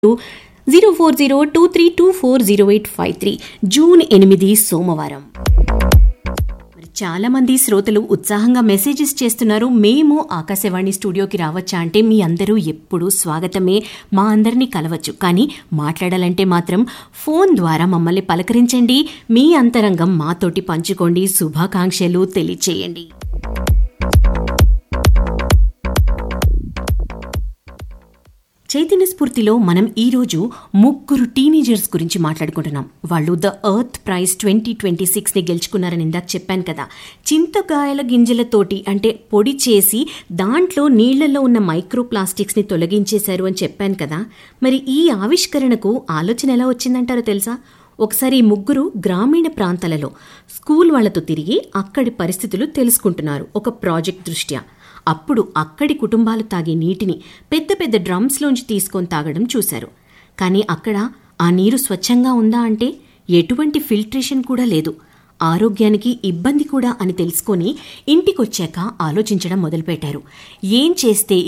zero four zero two three two four zero eight five three June ఎనిమిది సోమవారం మరి చాలా మంది శ్రోతలు ఉత్సాహంగా మెసేజెస్ చేస్తున్నారు మేము ఆకాశవాణి స్టూడియోకి రావచ్చా అంటే మీ అందరూ ఎప్పుడూ స్వాగతమే మా అందరినీ కలవచ్చు కానీ మాట్లాడాలంటే మాత్రం ఫోన్ ద్వారా మమ్మల్ని పలకరించండి మీ అంతరంగం మాతోటి పంచుకోండి శుభాకాంక్షలు తెలియచేయండి చైతన్య స్ఫూర్తిలో మనం ఈరోజు ముగ్గురు టీనేజర్స్ గురించి మాట్లాడుకుంటున్నాం వాళ్ళు the Earth Prize twenty twenty సిక్స్ని గెలుచుకున్నారని ఇందాక చెప్పాను కదా చింతకాయల గింజలతోటి అంటే పొడి చేసి దాంట్లో నీళ్లలో ఉన్న మైక్రో ప్లాస్టిక్స్ని తొలగించేశారు అని చెప్పాను కదా మరి ఈ ఆవిష్కరణకు ఆలోచన ఎలా వచ్చిందంటారో తెలుసా ఒకసారి ఈ ముగ్గురు గ్రామీణ ప్రాంతాలలో స్కూల్ వాళ్లతో తిరిగి అక్కడి పరిస్థితులు తెలుసుకుంటున్నారు ఒక ప్రాజెక్ట్ దృష్ట్యా అప్పుడు అక్కడి కుటుంబాలు తాగే నీటిని పెద్ద పెద్ద డ్రమ్స్లోంచి తీసుకొని తాగడం చూశారు కానీ అక్కడ ఆ నీరు స్వచ్ఛంగా ఉందా అంటే ఎటువంటి ఫిల్ట్రేషన్ కూడా లేదు ఆరోగ్యానికి ఇబ్బంది కూడా అని తెలుసుకొని ఇంటికొచ్చాక ఆలోచించడం మొదలుపెట్టారు ఏం చేస్తే